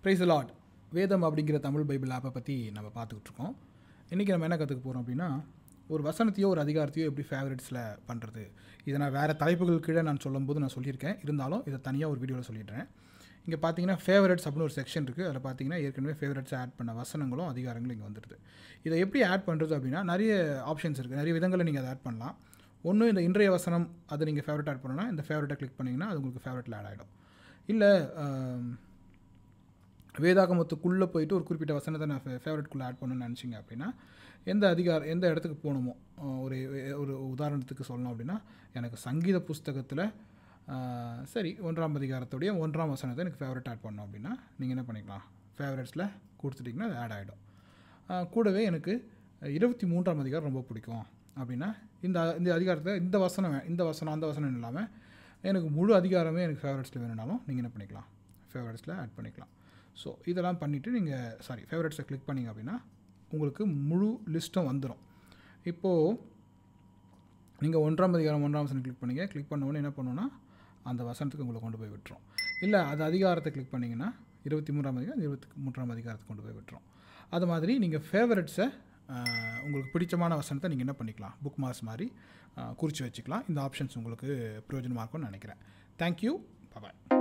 price lot வேதம் அப்படிங்கிற Tamil Bible ஆப்பை பற்றி நம்ம பார்த்துக்கிட்டு இருக்கோம் இன்றைக்கி நம்ம என்ன கற்றுக்க போகிறோம் அப்படின்னா ஒரு வசனத்தையோ ஒரு அதிகாரத்தையோ எப்படி ஃபேவரட்ஸில் பண்ணுறது இதை நான் வேறு தலைப்புகள் கீழே நான் சொல்லும்போது நான் சொல்லியிருக்கேன் இருந்தாலும் இதை தனியாக ஒரு வீடியோவில் சொல்லிடுறேன் இங்கே பார்த்தீங்கன்னா ஃபேவரட்ஸ் அப்படின்னு ஒரு செக்ஷன் இருக்குது அதில் பார்த்தீங்கன்னா ஏற்கனவே ஃபேவரட்ஸ் ஆட் பண்ண வசனங்களும் அதிகாரங்களும் இங்கே வந்துடுது இதை எப்படி ஆட் பண்ணுறது அப்படின்னா நிறைய ஆப்ஷன்ஸ் இருக்குது நிறைய விதங்களில் நீங்கள் அதை ஆட் பண்ணலாம் ஒன்று இந்த இன்றைய வசனம் அதை நீங்கள் ஃபேவரட் ஆட் பண்ணணும்னா இந்த ஃபேவரட்டை கிளிக் பண்ணிங்கன்னா அது உங்களுக்கு ஃபேவரட்டில் ஆட் ஆகிடும் இல்லை வேதாகமத்துக்குள்ளே போயிட்டு ஒரு குறிப்பிட்ட வசனத்தை நான் ஃபே ஃபேவரட்குள்ளே ஆட் பண்ணணும்னு நினச்சிங்க அப்படின்னா எந்த அதிகார எந்த இடத்துக்கு போகணுமோ அஹ் ஒரு ஒரு உதாரணத்துக்கு சொல்லணும் அப்படின்னா எனக்கு சங்கீத புஸ்தகத்தில் ஆஹ் சரி ஒன்றாம் அதிகாரத்துடைய ஒன்றாம் வசனத்தை எனக்கு ஃபேவரட் ஆட் பண்ணோம் அப்படின்னா நீங்கள் என்ன பண்ணிக்கலாம் ஃபேவரட்ஸில் கொடுத்துட்டிங்கன்னா அது ஆட் ஆகிடும் ஆஹ் கூடவே எனக்கு இருபத்தி மூன்றாம் அதிகாரம் ரொம்ப பிடிக்கும் அப்படின்னா இந்த இந்த அதிகாரத்தில் இந்த வசனம் வே- இந்த வசனம் அந்த வசனம் இல்லாமல் எனக்கு முழு அதிகாரமே எனக்கு ஃபேவரட்ஸில் வேணும்னாலும் நீங்கள் என்ன பண்ணிக்கலாம் ஃபேவரட்ஸில் ஆட் பண்ணிக்கலாம் ஸோ இதெல்லாம் பண்ணிவிட்டு நீங்கள் சாரி ஃபேவரட்ஸை கிளிக் பண்ணிங்க அப்படின்னா உங்களுக்கு முழு லிஸ்ட்டும் வந்துடும் இப்போது நீங்கள் ஒன்றாம் அதிகாரம் ஒன்றாம் வசனம் கிளிக் பண்ணீங்க கிளிக் பண்ண உடனே என்ன பண்ணுன்னா அந்த வசனத்துக்கு உங்களை கொண்டு போய் விட்டுரும் இல்லை அது அதிகாரத்தை கிளிக் பண்ணிங்கன்னா இருபத்தி மூன்றாம் அதிகாரம் இருபத்தி மூன்றாம் அதிகாரத்தை கொண்டு போய் விட்டுரும் அது மாதிரி நீங்கள் ஃபேவரட்ஸை உங்களுக்கு பிடிச்சமான வசனத்தை நீங்கள் என்ன பண்ணிக்கலாம் புக் மார்க்ஸ் மாதிரி குறித்து வச்சுக்கலாம் இந்த ஆப்ஷன்ஸ் உங்களுக்கு பிரயோஜனமாக இருக்கும்னு நினைக்கிறேன் தேங்க்யூ பாய்